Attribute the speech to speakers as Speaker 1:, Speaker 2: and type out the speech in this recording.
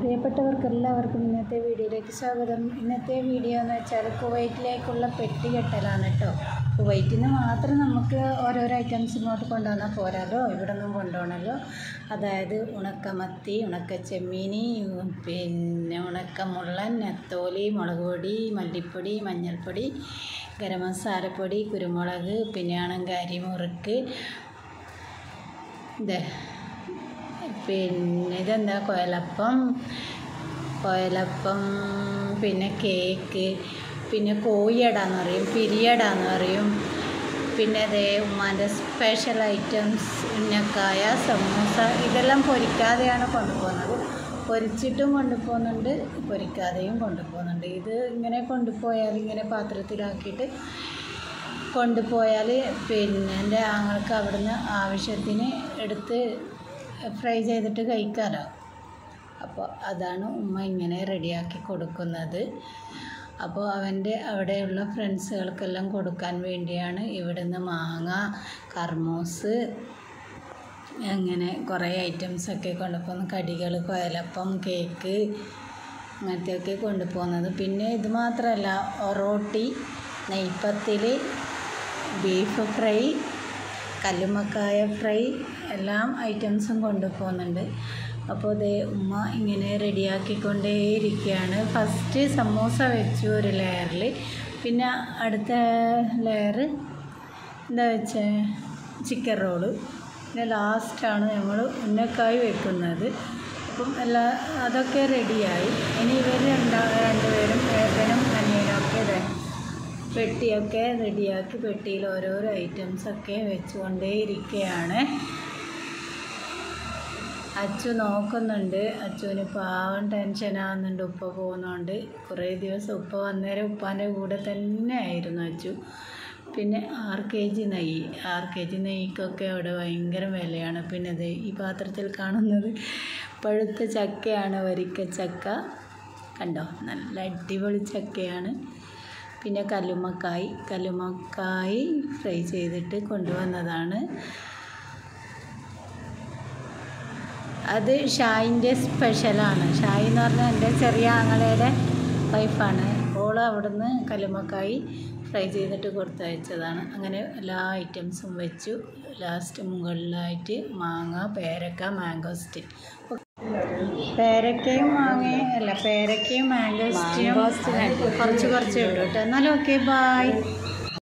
Speaker 1: പ്രിയപ്പെട്ടവർക്ക് എല്ലാവർക്കും ഇന്നത്തെ വീഡിയോയിലേക്ക് സ്വാഗതം ഇന്നത്തെ വീഡിയോ എന്ന് വെച്ചാൽ കുവൈറ്റിലേക്കുള്ള പെട്ടി കെട്ടലാണ് കേട്ടോ കുവൈറ്റിൽ നിന്ന് മാത്രം നമുക്ക് ഓരോരോ ഐറ്റംസ് ഇങ്ങോട്ട് കൊണ്ടുവന്നാൽ പോരാലോ ഇവിടെ നിന്നും കൊണ്ടുപോകണമല്ലോ അതായത് ഉണക്കമത്തി ഉണക്ക ചെമ്മീനി പിന്നെ ഉണക്കമുള്ളൻ നെത്തോലി മുളക് പൊടി മല്ലിപ്പൊടി മഞ്ഞൾപ്പൊടി ഗരം മസാലപ്പൊടി കുരുമുളക് പിന്നെ ആണങ്കാരി മുറുക്ക് ഇത് പിന്നെ ഇതെന്താ കുഴലപ്പം കുഴലപ്പം പിന്നെ കേക്ക് പിന്നെ കോഴിയടാന്ന് പറയും പിരിയടാന്ന് പറയും പിന്നെ അതേ ഉമ്മാൻ്റെ സ്പെഷ്യൽ ഐറ്റംസ് ഉന്നക്കായ സമൂസ ഇതെല്ലാം പൊരിക്കാതെയാണ് കൊണ്ടുപോകുന്നത് പൊരിച്ചിട്ടും കൊണ്ടുപോകുന്നുണ്ട് പൊരിക്കാതെയും കൊണ്ടുപോകുന്നുണ്ട് ഇത് ഇങ്ങനെ കൊണ്ടുപോയാൽ ഇങ്ങനെ പാത്രത്തിലാക്കിയിട്ട് കൊണ്ടുപോയാൽ പിന്നെ എൻ്റെ ആങ്ങൾക്ക് അവിടുന്ന് ആവശ്യത്തിന് എടുത്ത് ഫ്രൈ ചെയ്തിട്ട് കഴിക്കാമല്ലോ അപ്പോൾ അതാണ് ഉമ്മ ഇങ്ങനെ റെഡിയാക്കി കൊടുക്കുന്നത് അപ്പോൾ അവൻ്റെ അവിടെയുള്ള ഫ്രണ്ട്സുകൾക്കെല്ലാം കൊടുക്കാൻ വേണ്ടിയാണ് ഇവിടുന്ന് മാങ്ങ കർമൂസ് അങ്ങനെ കുറേ ഐറ്റംസൊക്കെ കൊണ്ടുപോകുന്നു കടികൾ കുഴലപ്പം കേക്ക് അങ്ങനത്തെയൊക്കെ കൊണ്ടുപോകുന്നത് പിന്നെ ഇത് മാത്രമല്ല ഒറോട്ടി നെയ്പ്പത്തിൽ ബീഫ് ഫ്രൈ കല്ലുമ്മക്കായ ഫ്രൈ എല്ലാം ഐറ്റംസും കൊണ്ടുപോകുന്നുണ്ട് അപ്പോൾ ദേ ഉമ്മ ഇങ്ങനെ റെഡിയാക്കിക്കൊണ്ടേയിരിക്കുകയാണ് ഫസ്റ്റ് സമൂസ വെച്ചു ഒരു ലെയറിൽ പിന്നെ അടുത്ത ലെയർ എന്താ വെച്ചേ ചിക്കൻ റോള് പിന്നെ ലാസ്റ്റാണ് നമ്മൾ ഉന്നക്കായി വെക്കുന്നത് അപ്പം എല്ലാ അതൊക്കെ റെഡിയായി ഇനി ഇവർ രണ്ടാ രണ്ടുപേരും ഏട്ടനും അനിയനും ഒക്കെ ഇതേ പെട്ടിയൊക്കെ റെഡിയാക്കി പെട്ടിയിൽ ഓരോരോ ഐറ്റംസൊക്കെ വെച്ചുകൊണ്ടേയിരിക്കുകയാണ് അച്ചു നോക്കുന്നുണ്ട് അച്ചുവിന് പാവം ടെൻഷനാകുന്നുണ്ട് ഉപ്പ പോകുന്നതുകൊണ്ട് കുറേ ദിവസം ഉപ്പ വന്നേരം ഉപ്പാൻ്റെ കൂടെ തന്നെ ആയിരുന്നു അച്ചു പിന്നെ ആറ് കെ ജി നെയ്യ് ആറ് കെ ജി നെയ്ക്കൊക്കെ അവിടെ ഭയങ്കര വിലയാണ് പിന്നെ അത് ഈ പാത്രത്തിൽ കാണുന്നത് പഴുത്ത ചക്കയാണ് വരിക്ക ചക്ക കണ്ടോ നല്ല അടിപൊളി ചക്കയാണ് പിന്നെ കല്ലുമ്മക്കായി കല്ലുമ്മക്കായി ഫ്രൈ ചെയ്തിട്ട് കൊണ്ടുവന്നതാണ് അത് ഷായിൻ്റെ സ്പെഷ്യലാണ് ഷായി എന്ന് പറഞ്ഞാൽ എൻ്റെ ചെറിയ ആങ്ങളയുടെ വൈഫാണ് ഓൾ അവിടുന്ന് കല്ലുമ്മക്കായി ഫ്രൈ ചെയ്തിട്ട് കൊടുത്തയച്ചതാണ് അങ്ങനെ എല്ലാ ഐറ്റംസും വെച്ചു ലാസ്റ്റ് മുകളിലായിട്ട് മാങ്ങ പേരക്ക മാംഗോസ്റ്റിൻ പേരക്കയും മാങ്ങയും അല്ല പേരക്കയും മാംഗോസ്റ്റിനും കുറച്ച് കുറച്ചേ ഉള്ളൂ കേട്ടോ എന്നാലും ഓക്കെ ബായ്